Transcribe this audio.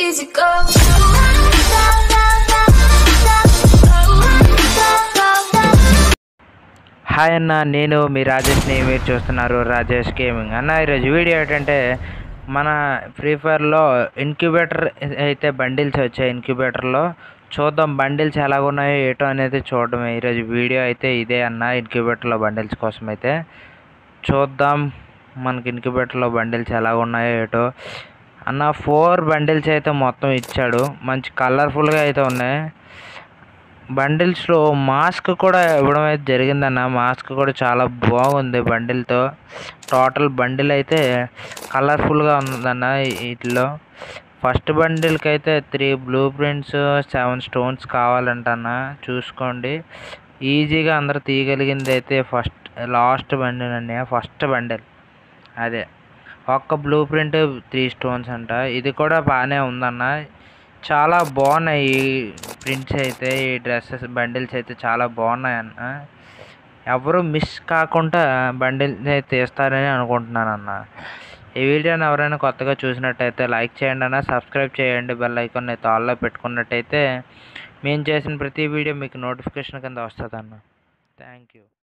easy go. Hi అన్న నేను మీ రాజేష్ని మీరు చూస్తున్నారు రాజేష్ గేమింగ్ అన్న ఈరోజు వీడియో ఏంటంటే మన ఫ్రీ ఫైర్లో ఇన్క్యుబేటర్ అయితే బండిల్స్ వచ్చాయి ఇన్క్యుబేటర్లో చూద్దాం బండిల్స్ ఎలాగున్నాయో ఏటో అనేది చూడడమే ఈరోజు వీడియో అయితే ఇదే అన్న ఇన్క్యుబేటర్లో బండిల్స్ కోసం అయితే చూద్దాం మనకి ఇన్క్యుబేటర్లో బండిల్స్ ఎలా ఉన్నాయో ఏటో అన్న ఫోర్ బండిల్స్ అయితే మొత్తం ఇచ్చాడు మంచి కలర్ఫుల్గా అయితే ఉన్నాయి బండిల్స్లో మాస్క్ కూడా ఇవ్వడం అయితే జరిగిందన్న మాస్క్ కూడా చాలా బాగుంది బండిల్తో టోటల్ బండిల్ అయితే కలర్ఫుల్గా ఉందన్న వీటిలో ఫస్ట్ బండిల్కి అయితే three blueprints seven stones కావాలంటన్న చూసుకోండి ఈజీగా అందరు తీయగలిగింది అయితే ఫస్ట్ లాస్ట్ బండిల్ అండి ఫస్ట్ బండిల్ అదే ఒక్క బ్లూ ప్రింట్ త్రీ స్టోన్స్ అంట ఇది కూడా బాగానే ఉందన్న చాలా బాగున్నాయి ఈ ప్రింట్స్ అయితే ఈ డ్రెస్సెస్ బండిల్స్ అయితే చాలా బాగున్నాయి అన్న ఎవరు మిస్ కాకుండా బండిల్ తీస్తారని అనుకుంటున్నాను అన్న ఈ వీడియోని ఎవరైనా కొత్తగా చూసినట్టయితే లైక్ చేయండి అన్న సబ్స్క్రైబ్ చేయండి బెల్ ఐకాన్ అయితే ఆల్లో పెట్టుకున్నట్టయితే మేము చేసిన ప్రతి వీడియో మీకు నోటిఫికేషన్ కింద వస్తుంది అన్న థ్యాంక్ యూ